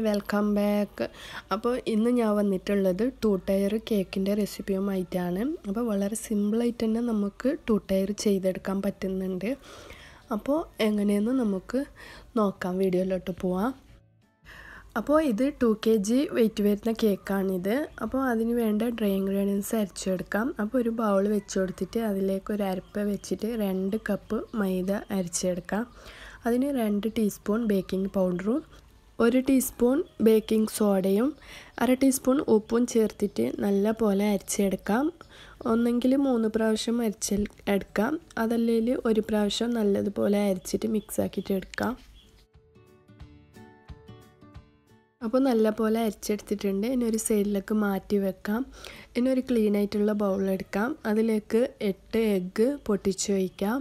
welcome back അപ്പോൾ ഇന്ന് ഞാൻ വന്നിട്ടുള്ളത് ടൂ ടയർ കേക്കിൻ്റെ റെസിപ്പിയുമായിട്ടാണ് അപ്പോൾ വളരെ സിമ്പിളായിട്ട് തന്നെ നമുക്ക് ടൂ ടയർ ചെയ്തെടുക്കാൻ പറ്റുന്നുണ്ട് അപ്പോൾ എങ്ങനെയെന്ന് നമുക്ക് നോക്കാം വീഡിയോയിലോട്ട് പോവാം അപ്പോൾ ഇത് ടു കെ ജി വെയിറ്റ് വരുന്ന കേക്കാണിത് അപ്പോൾ അതിന് വേണ്ട ഡ്രൈ ഇൻഗ്രീഡിയൻസ് അരച്ചെടുക്കാം അപ്പോൾ ഒരു ബൗൾ വെച്ച് കൊടുത്തിട്ട് അതിലേക്ക് ഒരു അരപ്പ് വെച്ചിട്ട് രണ്ട് കപ്പ് മൈദ അരച്ചെടുക്കാം അതിന് രണ്ട് ടീസ്പൂൺ ബേക്കിംഗ് പൗഡറും ഒരു ടീസ്പൂൺ ബേക്കിംഗ് സോഡയും അര ടീസ്പൂൺ ഉപ്പും ചേർത്തിട്ട് നല്ല പോലെ അരച്ചെടുക്കാം ഒന്നെങ്കിൽ മൂന്ന് പ്രാവശ്യം അരച്ച് എടുക്കാം അതല്ലെങ്കിൽ ഒരു പ്രാവശ്യം നല്ലതുപോലെ അരച്ചിട്ട് മിക്സ് ആക്കിയിട്ട് എടുക്കാം അപ്പോൾ നല്ല പോലെ അരച്ചെടുത്തിട്ടുണ്ട് ഇനി ഒരു സൈഡിലേക്ക് മാറ്റി വെക്കാം ഇനി ഒരു ക്ലീൻ ആയിട്ടുള്ള ബൗൾ എടുക്കാം അതിലേക്ക് എട്ട് എഗ്ഗ് പൊട്ടിച്ച് വയ്ക്കാം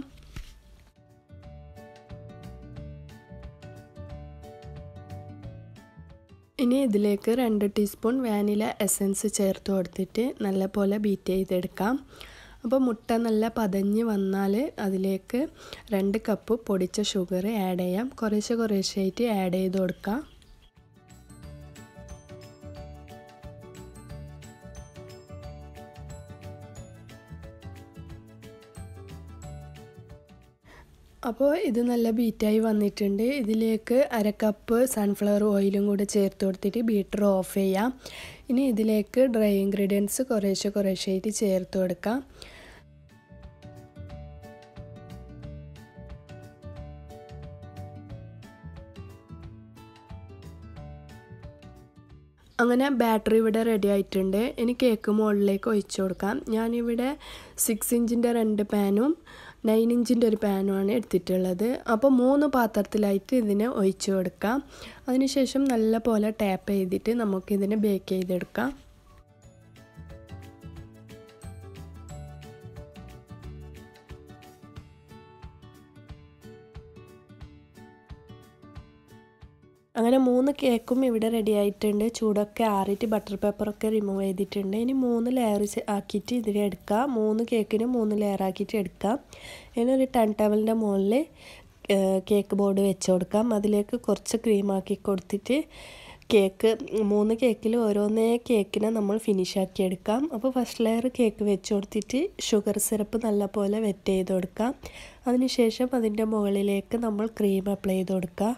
ഇനി ഇതിലേക്ക് രണ്ട് ടീസ്പൂൺ വാനില എസൻസ് ചേർത്ത് കൊടുത്തിട്ട് നല്ല പോലെ ബീറ്റ് ചെയ്തെടുക്കാം അപ്പോൾ മുട്ട നല്ല പതഞ്ഞ് വന്നാൽ അതിലേക്ക് രണ്ട് കപ്പ് പൊടിച്ച ഷുഗർ ആഡ് ചെയ്യാം കുറേശ്ശെ കുറേശ്ശെ ആയിട്ട് ആഡ് ചെയ്ത് കൊടുക്കാം അപ്പോൾ ഇത് നല്ല ബീറ്റായി വന്നിട്ടുണ്ട് ഇതിലേക്ക് അര കപ്പ് സൺഫ്ലവർ ഓയിലും കൂടെ ചേർത്ത് കൊടുത്തിട്ട് ബീറ്റർ ഓഫ് ചെയ്യാം ഇനി ഇതിലേക്ക് ഡ്രൈ ഇൻഗ്രീഡിയൻസ് കുറേശ്ശെ കുറേശ്ശെ ആയിട്ട് ചേർത്ത് കൊടുക്കാം അങ്ങനെ ബാറ്ററി ഇവിടെ റെഡി ആയിട്ടുണ്ട് ഇനി കേക്ക് മുകളിലേക്ക് ഒഴിച്ചു കൊടുക്കാം ഞാനിവിടെ സിക്സ് ഇഞ്ചിൻ്റെ രണ്ട് പാനും നയൻ ഇഞ്ചിൻ്റെ ഒരു പാനുമാണ് എടുത്തിട്ടുള്ളത് അപ്പോൾ മൂന്ന് പാത്രത്തിലായിട്ട് ഇതിനെ ഒഴിച്ചു കൊടുക്കാം അതിനുശേഷം നല്ല പോലെ ടാപ്പ് ചെയ്തിട്ട് നമുക്കിതിനെ ബേക്ക് ചെയ്തെടുക്കാം അങ്ങനെ മൂന്ന് കേക്കും ഇവിടെ റെഡി ആയിട്ടുണ്ട് ചൂടൊക്കെ ആറിയിട്ട് ബട്ടർ പേപ്പറൊക്കെ റിമൂവ് ചെയ്തിട്ടുണ്ട് ഇനി മൂന്ന് ലെയർ ആക്കിയിട്ട് ഇതിനെ എടുക്കാം മൂന്ന് കേക്കിന് മൂന്ന് ലെയർ ആക്കിയിട്ട് എടുക്കാം ഇനി ഒരു ടൺ ടവലിൻ്റെ മുകളിൽ കേക്ക് ബോർഡ് വെച്ച് കൊടുക്കാം അതിലേക്ക് കുറച്ച് ക്രീം ആക്കി കൊടുത്തിട്ട് കേക്ക് മൂന്ന് കേക്കിൽ ഓരോന്നേ കേക്കിനെ നമ്മൾ ഫിനിഷ് ആക്കി എടുക്കാം അപ്പോൾ ഫസ്റ്റ് ലെയർ കേക്ക് വെച്ച് കൊടുത്തിട്ട് ഷുഗർ സിറപ്പ് നല്ലപോലെ വെറ്റ് ചെയ്ത് കൊടുക്കാം അതിനുശേഷം അതിൻ്റെ മുകളിലേക്ക് നമ്മൾ ക്രീം അപ്ലൈ ചെയ്ത് കൊടുക്കുക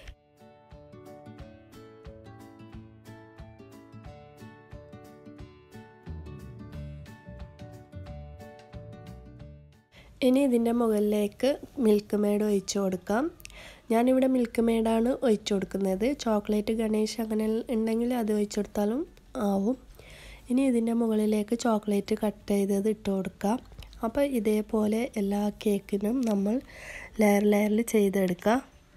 ഇനി ഇതിൻ്റെ മുകളിലേക്ക് മിൽക്ക് മെയ്ഡ് ഒഴിച്ചു കൊടുക്കാം ഞാനിവിടെ മിൽക്ക് മെയ്ഡാണ് ഒഴിച്ചു കൊടുക്കുന്നത് ചോക്ലേറ്റ് ഗണേഷ് അങ്ങനെ ഉണ്ടെങ്കിൽ അത് ഒഴിച്ചു കൊടുത്താലും ആവും ഇനി ഇതിൻ്റെ മുകളിലേക്ക് ചോക്ലേറ്റ് കട്ട് ചെയ്തത് ഇട്ട് കൊടുക്കാം അപ്പോൾ ഇതേപോലെ എല്ലാ കേക്കിനും നമ്മൾ ലെയർ ലെയറിൽ ചെയ്തെടുക്കാം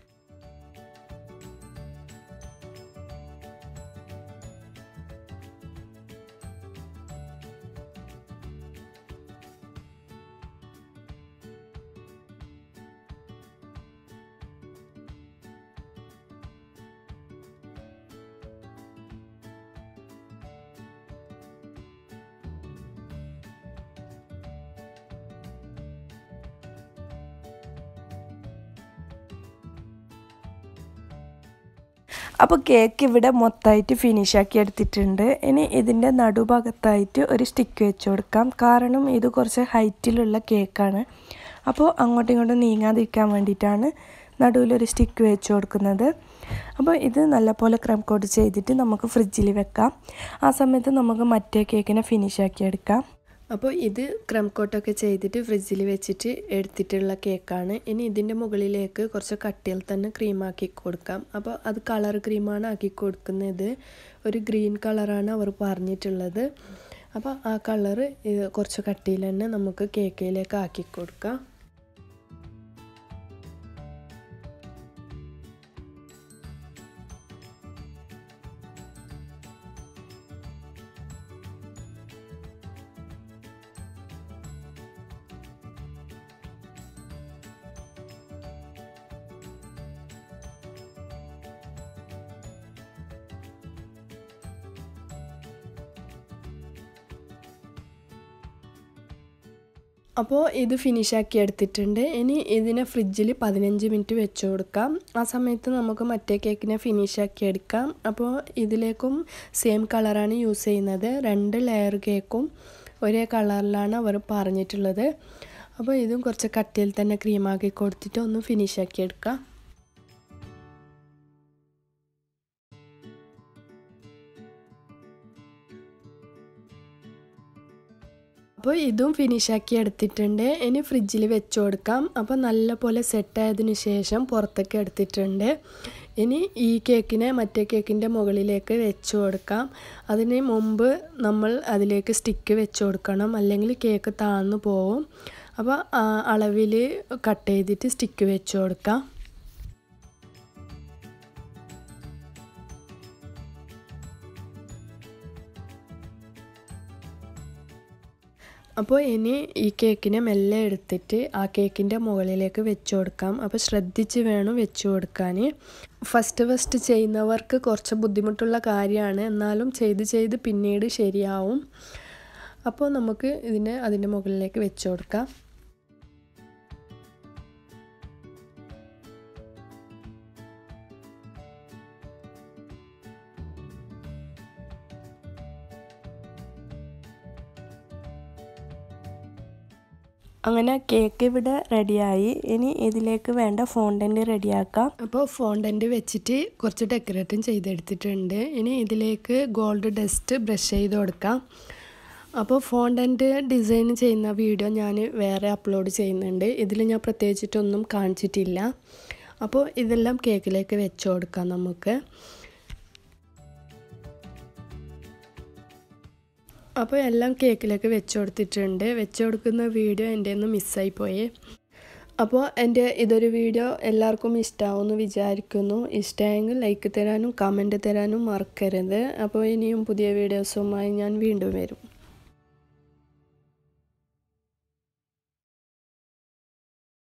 അപ്പോൾ കേക്ക് ഇവിടെ മൊത്തമായിട്ട് ഫിനിഷ് ആക്കി എടുത്തിട്ടുണ്ട് ഇനി ഇതിൻ്റെ നടുഭാഗത്തായിട്ട് ഒരു സ്റ്റിക്ക് വെച്ച് കൊടുക്കാം കാരണം ഇത് കുറച്ച് ഹൈറ്റിലുള്ള കേക്കാണ് അപ്പോൾ അങ്ങോട്ടും ഇങ്ങോട്ടും നീങ്ങാതിരിക്കാൻ വേണ്ടിയിട്ടാണ് നടുവിലൊരു സ്റ്റിക്ക് വെച്ച് കൊടുക്കുന്നത് അപ്പോൾ ഇത് നല്ലപോലെ ക്രം കോട്ട് ചെയ്തിട്ട് നമുക്ക് ഫ്രിഡ്ജിൽ വെക്കാം ആ സമയത്ത് നമുക്ക് മറ്റേ കേക്കിനെ ഫിനിഷ് ആക്കി എടുക്കാം അപ്പോൾ ഇത് ക്രം കോട്ടൊക്കെ ചെയ്തിട്ട് ഫ്രിഡ്ജിൽ വെച്ചിട്ട് എടുത്തിട്ടുള്ള കേക്കാണ് ഇനി ഇതിൻ്റെ മുകളിലേക്ക് കുറച്ച് കട്ടിയിൽ തന്നെ ക്രീമാക്കി കൊടുക്കാം അപ്പോൾ അത് കളർ ക്രീമാണ് ആക്കി കൊടുക്കുന്നത് ഒരു ഗ്രീൻ കളറാണ് അവർ പറഞ്ഞിട്ടുള്ളത് അപ്പോൾ ആ കളറ് കുറച്ച് കട്ടിയിൽ തന്നെ നമുക്ക് കേക്കിലേക്ക് ആക്കി കൊടുക്കാം അപ്പോൾ ഇത് ഫിനിഷാക്കി എടുത്തിട്ടുണ്ട് ഇനി ഇതിനെ ഫ്രിഡ്ജിൽ പതിനഞ്ച് മിനിറ്റ് വെച്ച് കൊടുക്കാം ആ സമയത്ത് നമുക്ക് മറ്റേ കേക്കിനെ ഫിനിഷാക്കി എടുക്കാം അപ്പോൾ ഇതിലേക്കും സെയിം കളറാണ് യൂസ് ചെയ്യുന്നത് രണ്ട് ലെയർ കേക്കും ഒരേ കളറിലാണ് അവർ പറഞ്ഞിട്ടുള്ളത് അപ്പോൾ ഇതും കുറച്ച് കട്ടിയിൽ തന്നെ ക്രീമാക്കി കൊടുത്തിട്ട് ഒന്ന് ഫിനിഷാക്കി എടുക്കാം അപ്പോൾ ഇതും ഫിനിഷാക്കി എടുത്തിട്ടുണ്ട് ഇനി ഫ്രിഡ്ജിൽ വെച്ച് കൊടുക്കാം അപ്പോൾ നല്ലപോലെ സെറ്റായതിനു ശേഷം പുറത്തേക്ക് എടുത്തിട്ടുണ്ട് ഇനി ഈ കേക്കിനെ മറ്റേ കേക്കിൻ്റെ മുകളിലേക്ക് വെച്ച് കൊടുക്കാം അതിന് മുമ്പ് നമ്മൾ അതിലേക്ക് സ്റ്റിക്ക് വെച്ച് കൊടുക്കണം അല്ലെങ്കിൽ കേക്ക് താഴ്ന്നു പോവും അപ്പോൾ അളവിൽ കട്ട് ചെയ്തിട്ട് സ്റ്റിക്ക് വെച്ച് കൊടുക്കാം അപ്പോൾ ഇനി ഈ കേക്കിനെ മെല്ലെ എടുത്തിട്ട് ആ കേക്കിൻ്റെ മുകളിലേക്ക് വെച്ച് കൊടുക്കാം അപ്പോൾ ശ്രദ്ധിച്ച് വേണം വെച്ച് കൊടുക്കാൻ ഫസ്റ്റ് ഫസ്റ്റ് ചെയ്യുന്നവർക്ക് കുറച്ച് ബുദ്ധിമുട്ടുള്ള കാര്യമാണ് എന്നാലും ചെയ്ത് ചെയ്ത് പിന്നീട് ശരിയാവും അപ്പോൾ നമുക്ക് ഇതിനെ അതിൻ്റെ മുകളിലേക്ക് വെച്ച് കൊടുക്കാം അങ്ങനെ കേക്ക് ഇവിടെ റെഡിയായി ഇനി ഇതിലേക്ക് വേണ്ട ഫോണ്ടൻറ്റ് റെഡിയാക്കാം അപ്പോൾ ഫോണ്ടൻറ്റ് വെച്ചിട്ട് കുറച്ച് ഡെക്കറേറ്റും ചെയ്തെടുത്തിട്ടുണ്ട് ഇനി ഇതിലേക്ക് ഗോൾഡ് ഡസ്റ്റ് ബ്രഷ് ചെയ്ത് കൊടുക്കാം അപ്പോൾ ഫോണ്ടൻറ്റ് ഡിസൈൻ ചെയ്യുന്ന വീഡിയോ ഞാൻ വേറെ അപ്ലോഡ് ചെയ്യുന്നുണ്ട് ഇതിൽ ഞാൻ പ്രത്യേകിച്ചിട്ടൊന്നും കാണിച്ചിട്ടില്ല അപ്പോൾ ഇതെല്ലാം കേക്കിലേക്ക് വെച്ച് കൊടുക്കാം നമുക്ക് അപ്പോൾ എല്ലാം കേക്കിലേക്ക് വെച്ച് കൊടുത്തിട്ടുണ്ട് വെച്ച് കൊടുക്കുന്ന വീഡിയോ എൻ്റെ ഒന്ന് മിസ്സായിപ്പോയി അപ്പോൾ എൻ്റെ ഇതൊരു വീഡിയോ എല്ലാവർക്കും ഇഷ്ടമാവുമെന്ന് വിചാരിക്കുന്നു ഇഷ്ടമായെങ്കിൽ ലൈക്ക് തരാനും കമൻറ്റ് തരാനും മറക്കരുത് അപ്പോൾ ഇനിയും പുതിയ വീഡിയോസുമായി ഞാൻ വീണ്ടും വരും